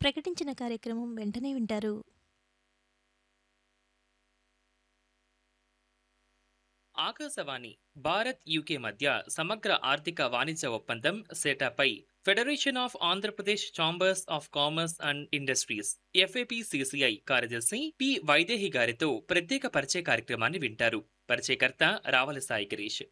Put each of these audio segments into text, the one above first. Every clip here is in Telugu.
ప్రకటించిన కార్యక్రమం వెంటనే వింటారు ఆకాశవాణి భారత్ యూకే మధ్య సమగ్ర ఆర్థిక వాణిజ్య ఒప్పందం సెటాపై federation of Andhra Pradesh chambers of commerce and industries FAPCCI కార్యదర్శి పి వైదేహి గారితో ప్రత్యేక పరిచయ కార్యక్రమాన్ని వింటారు పరిచయకర్త రావల సాయి గిరీష్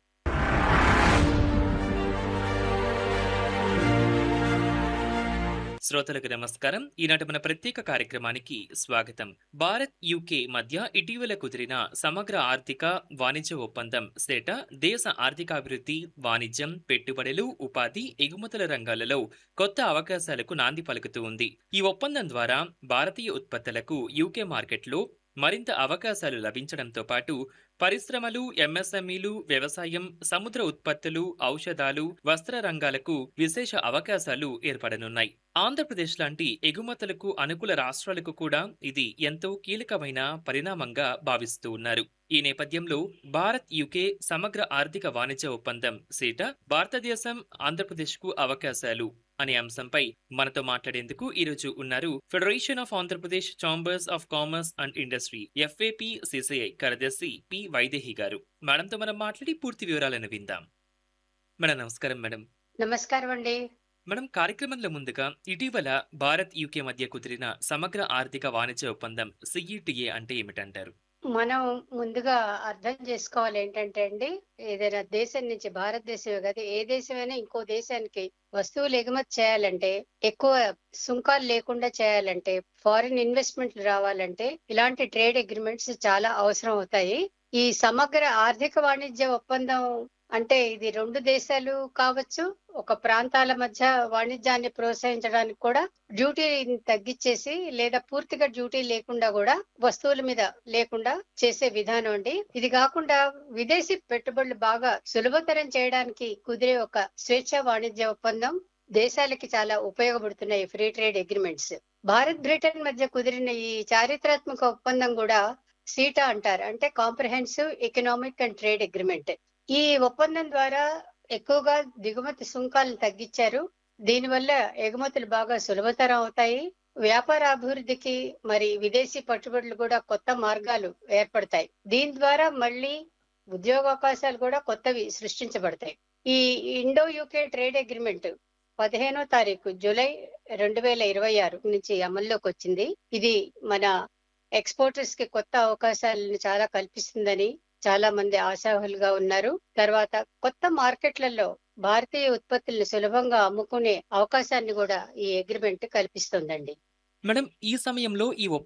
శ్రోతలకు నమస్కారం ఈనాటి మన ప్రత్యేక కార్యక్రమానికి స్వాగతం భారత్ యూకే మధ్య ఇటీవల కుదిరిన సమగ్ర ఆర్థిక వాణిజ్య ఒప్పందం సేట దేశ ఆర్థికాభివృద్ధి వాణిజ్యం పెట్టుబడులు ఉపాధి ఎగుమతుల రంగాలలో కొత్త అవకాశాలకు నాంది పలుకుతూ ఉంది ఈ ఒప్పందం ద్వారా భారతీయ ఉత్పత్తులకు యూకే మార్కెట్లో మరింత అవకాశాలు లభించడంతో పాటు పరిశ్రమలు ఎంఎస్ఎంఈలు వ్యవసాయం సముద్ర ఉత్పత్తులు ఔషధాలు వస్త్ర రంగాలకు విశేష అవకాశాలు ఏర్పడనున్నాయి ఆంధ్రప్రదేశ్ లాంటి ఎగుమతులకు అనుకూల రాష్ట్రాలకు కూడా ఇది ఎంతో కీలకమైన పరిణామంగా భావిస్తూ ఉన్నారు ఈ నేపథ్యంలో భారత్ యూకే సమగ్ర ఆర్థిక వాణిజ్య ఒప్పందం సీట భారతదేశం ఆంధ్రప్రదేశ్కు అవకాశాలు అనే అంశంపై మనతో మాట్లాడేందుకు ఈరోజు ఉన్నారు federation of Andhra Pradesh chambers of commerce and industry FAP CCI కార్యదర్శి పి వైదేహి గారు మేడంతో మనం మాట్లాడి పూర్తి వివరాలను విందాం మేడం నమస్కారం మేడం నమస్కారం అండి మేడం కార్యక్రమంలో ముందుగా ఇటీవల భారత్ యూకే మధ్య కుదిరిన సమగ్ర ఆర్థిక వాణిజ్య ఒప్పందం సిఈటిఏ అంటే ఏమిటంటారు మనం ముందుగా అర్థం చేసుకోవాలి ఏంటంటే అండి ఏదైనా దేశం నుంచి భారతదేశమే కదా ఏ దేశమైనా ఇంకో దేశానికి వస్తువులు ఎగుమతి చేయాలంటే ఎక్కువ సుంకాలు లేకుండా చేయాలంటే ఫారిన్ ఇన్వెస్ట్మెంట్లు రావాలంటే ఇలాంటి ట్రేడ్ అగ్రిమెంట్స్ చాలా అవసరం అవుతాయి ఈ సమగ్ర ఆర్థిక వాణిజ్య ఒప్పందం అంటే ఇది రెండు దేశాలు కావచ్చు ఒక ప్రాంతాల మధ్య వాణిజ్యాన్ని ప్రోత్సహించడానికి కూడా డ్యూటీని తగ్గించేసి లేదా పూర్తిగా డ్యూటీ లేకుండా కూడా వస్తువుల మీద లేకుండా చేసే విధానం అండి ఇది కాకుండా విదేశీ పెట్టుబడులు బాగా సులభతరం చేయడానికి కుదిరే ఒక స్వేచ్ఛ వాణిజ్య ఒప్పందం దేశాలకి చాలా ఉపయోగపడుతున్నాయి free trade agreements Bharat Britain మధ్య కుదిరిన ఈ చారిత్రాత్మక ఒప్పందం కూడా సీటా అంటారు అంటే comprehensive economic and trade agreement ఈ ఒప్పందం ద్వారా ఎక్కువగా దిగుమతి సుంకాలను తగ్గించారు దీనివల్ల ఎగుమతులు బాగా సులభతరం అవుతాయి వ్యాపార అభివృద్ధికి మరి విదేశీ పెట్టుబడులు కూడా కొత్త మార్గాలు ఏర్పడతాయి దీని ద్వారా మళ్ళీ ఉద్యోగావకాశాలు కూడా కొత్తవి సృష్టించబడతాయి ఈ ఇండో యూకే ట్రేడ్ అగ్రిమెంట్ పదిహేనో తారీఖు జూలై రెండు వేల ఇరవై ఆరు నుంచి అమల్లోకి వచ్చింది ఇది మన ఎక్స్పోర్టర్స్ కి కొత్త అవకాశాలను చాలా కల్పిస్తుందని చాలా మంది ఆశావులుగా ఉన్నారు తర్వాత కొత్త మార్కెట్లలో భారతీయ ఉత్పత్తులను సులభంగా అమ్ముకునే అవకాశాన్ని కూడా ఈ అగ్రిమెంట్ కల్పిస్తుందండి మేడం ఈ సమయంలో ఈ